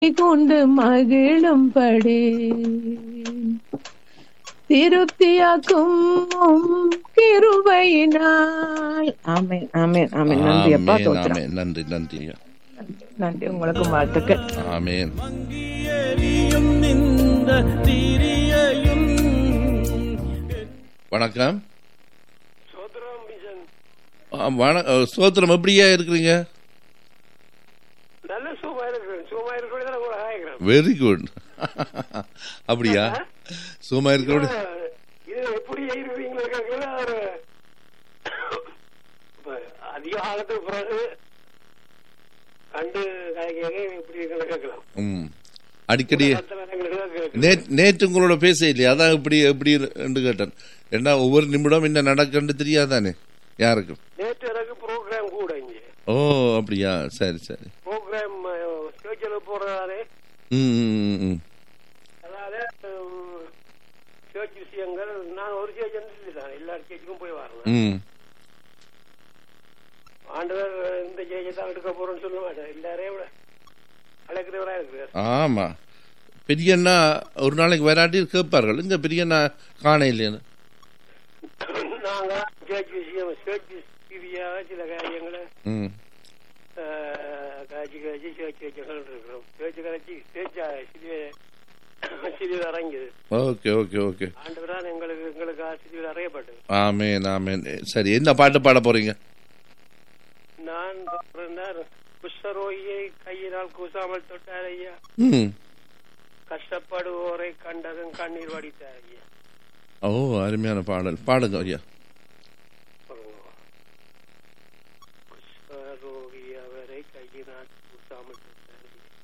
கொண்டு மகிழும்படி திருப்தியாக்கும் உம் கிருபையினால் ஆமென் ஆமென் ஆமென் நன்றி அப்பா ஆமென், தோத்திரம் ஆமென். நன்றி நன்றி நன்றி உங்களுக்கு வாழ்த்துக்கள் ஆமேன் மங்கியெறியும் இந்த திரியையும் வணக்கம் சோதரம் மிஷன் ஆ, வண- அ, ஸ்தோத்திரம் எப்படியா இருக்கிறீங்க நல்ல சுகமா இருக்கிறேன் சுகமா இருக்கிறது நான் உங்களை ஆகிறேன் வெரி குட் அப்படியா சும்மா இருக்க இது எப்படி இருப்பீங்களா கேட்கல ஒரு இப்ப அதிக காலத்துக்கு பிறகு கண்டு கலைக்க எப்படி இருக்கிறத கேட்கலாம் ம் அடிக்கடி மத்த நேரங்களுக்கு தான் கேட்கலாம். நே- நேற்று உங்களோட பேச இல்லையா அதான் இப்படி எப்படி என்று கேட்டேன் ஏன்னா ஒவ்வொரு நிமிடம் என்ன நடக்குன்னு தெரியாதானே யாருக்கும் நேற்று எனக்கு ப்ரோக்ராம் கூட இங்க ஓ அப்படியா சரி சரி ப்ரோக்ராம் சேர்ச்சில் போறதாலே ம் ம், ம், ம் அதாவது சேர்ச் விஷயங்கள் நான் ஒரு சேர்ச் தான் எல்லா சேர்ச்சுக்கும் போய் வரேன் ம் ஆண்டவர் இந்த சேர்ச்சை தான் எடுக்க போறோம்னு சொல்ல மாட்டேன் எல்லாரையும் விட அழைக்கிறவரா இருக்கிறார் ஆமா பெரியண்ணா ஒரு நாளைக்கு வராட்டி கேட்பார்கள் இந்த பெரியண்ணா காண இல்லைன்னு நாங்க சேர்ச் விஷயம் சேர்ச் ரீதியாக சில காரியங்களை ம் அஹ், காய்ச்சி காய்ச்சி சேர்ச்சி வச்சுகள் இருக்கிறோம் சேர்ச்சி கரைச்சி சேர்ச்சா சிறிய சிறிது இறங்கியது ஓகே ஓகே ஓகே ஆண்டவரான் எங்களுக்கு எங்களுக்கு சிறிது அறையப்பட்டது ஆமேன் ஆமேன் சரி என்ன பாட்டு பாட போறீங்க நான் பிறந்தார் குஷ்டரோகியை கையினால் கூசாமல் தொட்டார் ஐயா ம் கஷ்டப்படுவோரை கண்டதும் கண்ணீர் வடித்தார் ஐயா ஓ அருமையான பாடல் பாடுங்க ஐயா குஷ்டரோகி அவரை கையினால் கூசாமல் தொட்டார்